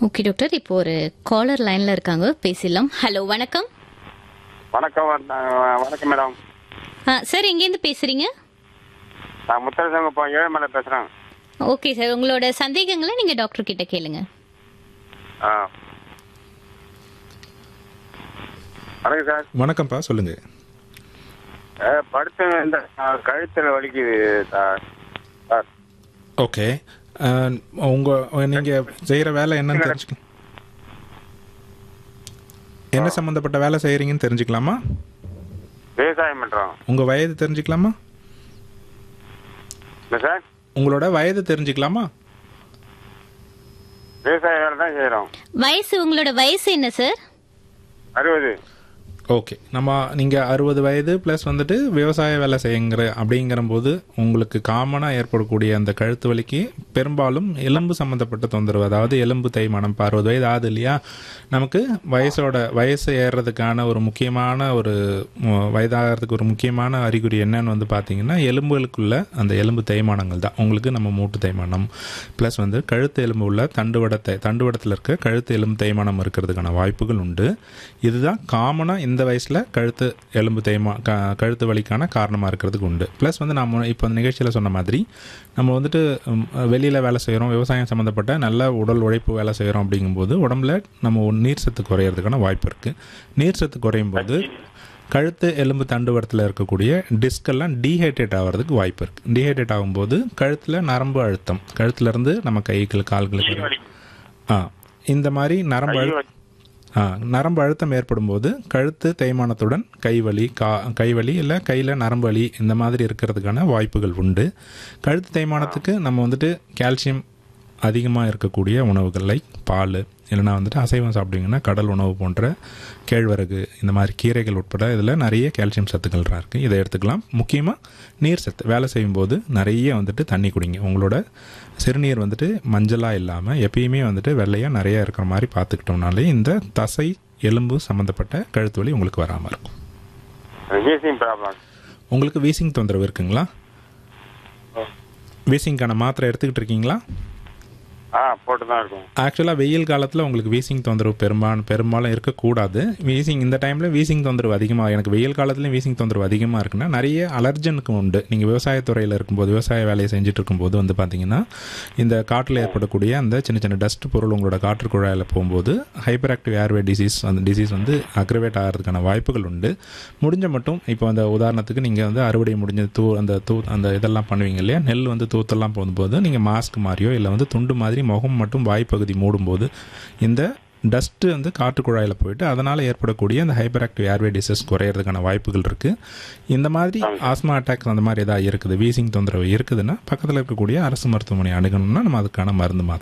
Okay doctor இப்போ ஒரு collar லைன்ல இருக்காங்க பேசிடலாம் ஹலோ வணக்கம் வணக்கம் வ- வணக்கம் மேடம் ஆ சார் எங்கேருந்து பேசுறீங்க நான் முத்தரசங்கப்பா ஏழுமலை பேசுகிறேன் ஓகே சார் உங்களோட சந்தேகங்களை நீங்க டாக்டர் கிட்ட கேளுங்க ஆ வணக்கம் சார் வணக்கம்ப்பா சொல்லுங்க ஏ, படுத்து இந்த கழுத்தில் வலிக்குது சார் சார் ஓகே அஹ், உங்க நீங்க செய்யற வேலை என்னன்னு தெரிஞ்சுக்கலாம் என்ன சம்பந்தப்பட்ட வேலை செய்யறீங்கன்னு தெரிஞ்சுக்கலாமா விவசாயம் பண்ணுறோம் உங்க வயது தெரிஞ்சுக்கலாமா இல்லை சார் உங்களோட வயது தெரிஞ்சுக்கலாமா விவசாய வேலை தான் செய்கிறோம் வயசு உங்களோட வயசு என்ன சார் அறுபது ஓகே நம்ம நீங்கள் அறுபது வயது ப்ளஸ் வந்துட்டு விவசாய வேலை செய்யுங்கிற அப்படிங்கிற போது உங்களுக்கு காமனாக ஏற்படக்கூடிய அந்த கழுத்து வலிக்கு பெரும்பாலும் எலும்பு சம்மந்தப்பட்ட தொந்தரவு அதாவது எலும்பு தேய்மானம் இப்போ அறுபது வயது ஆகுது இல்லையா நமக்கு வயசோட வயசு ஏறுறதுக்கான ஒரு முக்கியமான ஒரு மு- வயதாகிறதுக்கு ஒரு முக்கியமான அறிகுறி என்னன்னு வந்து பார்த்தீங்கன்னா எலும்புகளுக்குள்ள அந்த எலும்பு தேய்மானங்கள் தான் உங்களுக்கு நம்ம மூட்டு தேய்மானம் ப்ளஸ் வந்து கழுத்து எலும்பு உள்ள தண்டுவடத்தை தண்டுவடத்தில் இருக்க கழுத்து எலும்பு தேய்மானம் இருக்கிறதுக்கான வாய்ப்புகள் உண்டு இதுதான் காமனாக இந்த வயசில் கழுத்து எலும்பு தேய்மா க கழுத்து வலிக்கான காரணமாக இருக்கிறதுக்கு உண்டு ப்ளஸ் வந்து நம்ம இப்போ இந்த நிகழ்ச்சியில் சொன்ன மாதிரி நம்ம வந்துட்டு வெளியில் வேலை செய்கிறோம் விவசாயம் சம்மந்தப்பட்ட நல்ல உடல் உழைப்பு வேலை செய்கிறோம் அப்படிங்கும்போது உடம்புல நம்ம நீர் சத்து குறையிறதுக்கான வாய்ப்பு இருக்குது நீர் சத்து குறையும் போது கழுத்து எலும்பு தண்டுவடத்தில் இருக்கக்கூடிய டிஸ்கெல்லாம் டீஹைட்ரேட் ஆகிறதுக்கு வாய்ப்பு இருக்குது டீஹைட்ரேட் ஆகும்போது கழுத்தில் நரம்பு அழுத்தம் கழுத்துலேருந்து நம்ம கைகள் கால்களுக்கு வரும். ஆ இந்த மாதிரி நரம்பு அழு ஆ நரம்பு அழுத்தம் ஏற்படும் போது கழுத்து தேய்மானத்துடன் கைவலி கா கைவலி இல்லை கையில் நரம்பு வலி இந்த மாதிரி இருக்கிறதுக்கான வாய்ப்புகள் உண்டு கழுத்து தேய்மானத்துக்கு நம்ம வந்துட்டு கால்சியம் அதிகமாக இருக்கக்கூடிய உணவுகள் லைக் பால் இல்லைனா வந்துட்டு அசைவம் சாப்பிட்டீங்கன்னா கடல் உணவு போன்ற கேழ்வரகு இந்த மாதிரி கீரைகள் உட்பட இதில் நிறைய கால்சியம் சத்துக்கள்லாம் இருக்குது இதை எடுத்துக்கலாம் முக்கியமாக நீர் சத்து வேலை செய்யும்போது நிறைய வந்துட்டு தண்ணி குடிங்க உங்களோட சிறுநீர் வந்துட்டு மஞ்சளாக இல்லாமல் எப்பயுமே வந்துட்டு வெள்ளையாக நிறைய இருக்கிற மாதிரி பார்த்துக்கிட்டோம்னாலே இந்த தசை எலும்பு சம்மந்தப்பட்ட கழுத்து வலி உங்களுக்கு வராமல் இருக்கும் வீசிங் ப்ராப்ளம் உங்களுக்கு வீசிங் தொந்தரவு இருக்குங்களா வீசிங்க்கான மாத்திரை எடுத்துக்கிட்டு இருக்கீங்களா ஆ போட்டு தான் இருக்கும் ஆக்சுவலாக வெயில் காலத்தில் உங்களுக்கு வீசிங் தொந்தரவு பெரும்பாலும் பெரும்பாலும் இருக்கக்கூடாது வீசிங் இந்த டைமில் வீசிங் தொந்தரவு அதிகமாக எனக்கு வெயில் காலத்துலையும் வீசிங் தொந்தரவு அதிகமாக இருக்குன்னா நிறைய அலர்ஜனுக்கு உண்டு நீங்கள் விவசாயத்துறையில் இருக்கும்போது விவசாய வேலையை செஞ்சுட்டு இருக்கும்போது வந்து பார்த்தீங்கன்னா இந்த காட்டில் ஏற்படக்கூடிய அந்த சின்ன சின்ன டஸ்ட் பொருள் உங்களோட காற்று குழாயில் போகும்போது ஹைப்பர் ஆக்டிவ் ஏர்வே டிசீஸ் அந்த டிசீஸ் வந்து அக்ரவேட் ஆகிறதுக்கான வாய்ப்புகள் உண்டு முடிஞ்ச மட்டும் இப்போ அந்த உதாரணத்துக்கு நீங்கள் வந்து அறுவடை முடிஞ்ச தூ அந்த தூ அந்த இதெல்லாம் பண்ணுவீங்க இல்லையா நெல் வந்து தூத்தெல்லாம் போகும்போது நீங்கள் மாஸ்க் மாதிரியோ இல்லை வந்து துண்டு மாதிரி முகம் மட்டும் வாய்ப்பகுதி மூடும்போது இந்த டஸ்ட்டு வந்து காற்று குழாயில் போயிட்டு அதனால் ஏற்படக்கூடிய அந்த ஹைப்பர் ஆக்டிவ் ஏர்வே டிசீஸ் குறையிறதுக்கான வாய்ப்புகள் இருக்குது இந்த மாதிரி ஆஸ்மா அட்டாக்ஸ் அந்த மாதிரி ஏதாவது இருக்குது வீசிங் தொந்தரவு இருக்குதுன்னா பக்கத்தில் இருக்கக்கூடிய அரசு மருத்துவமனை அணுகணும்னா நம்ம அதுக்கான மருந்து மாத்திரை